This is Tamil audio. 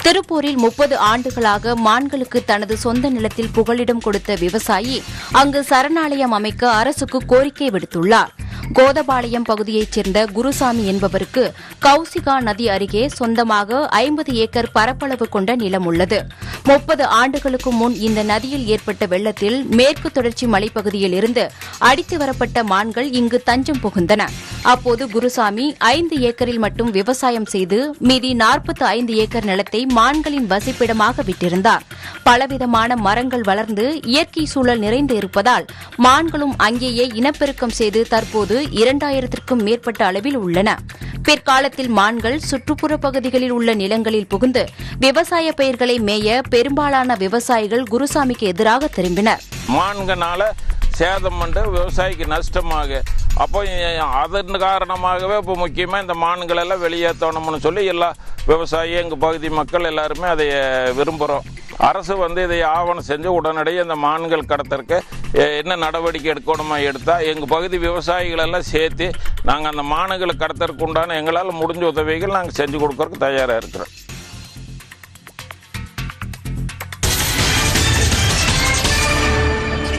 திருப்பூரில் முப்பது ஆண்டுகளாக மான்களுக்கு தனது சொந்த நிலத்தில் புகலிடம் கொடுத்த விவசாயி அங்கு சரணாலயம் அமைக்க அரசுக்கு கோரிக்கை விடுத்துள்ளார் கோதபாளையம் பகுதியைச் சேர்ந்த குருசாமி என்பவருக்கு கௌசிகா நதி அருகே சொந்தமாக ஐம்பது ஏக்கர் பரப்பளவு கொண்ட நிலம் உள்ளது முப்பது ஆண்டுகளுக்கு முன் இந்த நதியில் ஏற்பட்ட வெள்ளத்தில் மேற்கு தொடர்ச்சி மலைப்பகுதியில் இருந்து அடித்து வரப்பட்ட மான்கள் இங்கு தஞ்சம் புகுந்தன அப்போது குருசாமி ஐந்து ஏக்கரில் மட்டும் விவசாயம் செய்து மீதி நாற்பத்தி ஐந்து ஏக்கர் நிலத்தை மான்களின் வசிப்பிடமாக விட்டிருந்தார் பலவிதமான மரங்கள் வளர்ந்து இயற்கை சூழல் நிறைந்து இருப்பதால் மான்களும் அங்கேயே இனப்பெருக்கம் செய்து தற்போது இரண்டாயிரத்திற்கும் மேற்பட்ட அளவில் உள்ளன பிற்காலத்தில் மான்கள் சுற்றுப்புற பகுதிகளில் உள்ள நிலங்களில் புகுந்து விவசாய பயிர்களை மேய பெரும்பாலான விவசாயிகள் குருசாமிக்கு எதிராக திரும்பினர் மான்கனால சேதம் பண்ணி விவசாயிக்கு நஷ்டமாக அப்போ அதன் காரணமாகவே இப்போ முக்கியமாக இந்த மான்கள் எல்லாம் வெளியேற்றணும்னு சொல்லி எல்லா விவசாயி எங்கள் பகுதி மக்கள் எல்லாருமே அதை விரும்புகிறோம் அரசு வந்து இதை ஆவணம் செஞ்சு உடனடியாக இந்த மான்கள் கடத்தற்கு எ- என்ன நடவடிக்கை எடுக்கணுமா எடுத்தால் எங்கள் பகுதி விவசாயிகள் எல்லாம் சேர்த்து நாங்கள் அந்த மான்களை கடத்தறதுக்கு உண்டான எங்களால் முடிஞ்ச உதவிகள் நாங்கள் செஞ்சு கொடுக்கறதுக்கு தயாராக இருக்கிறோம்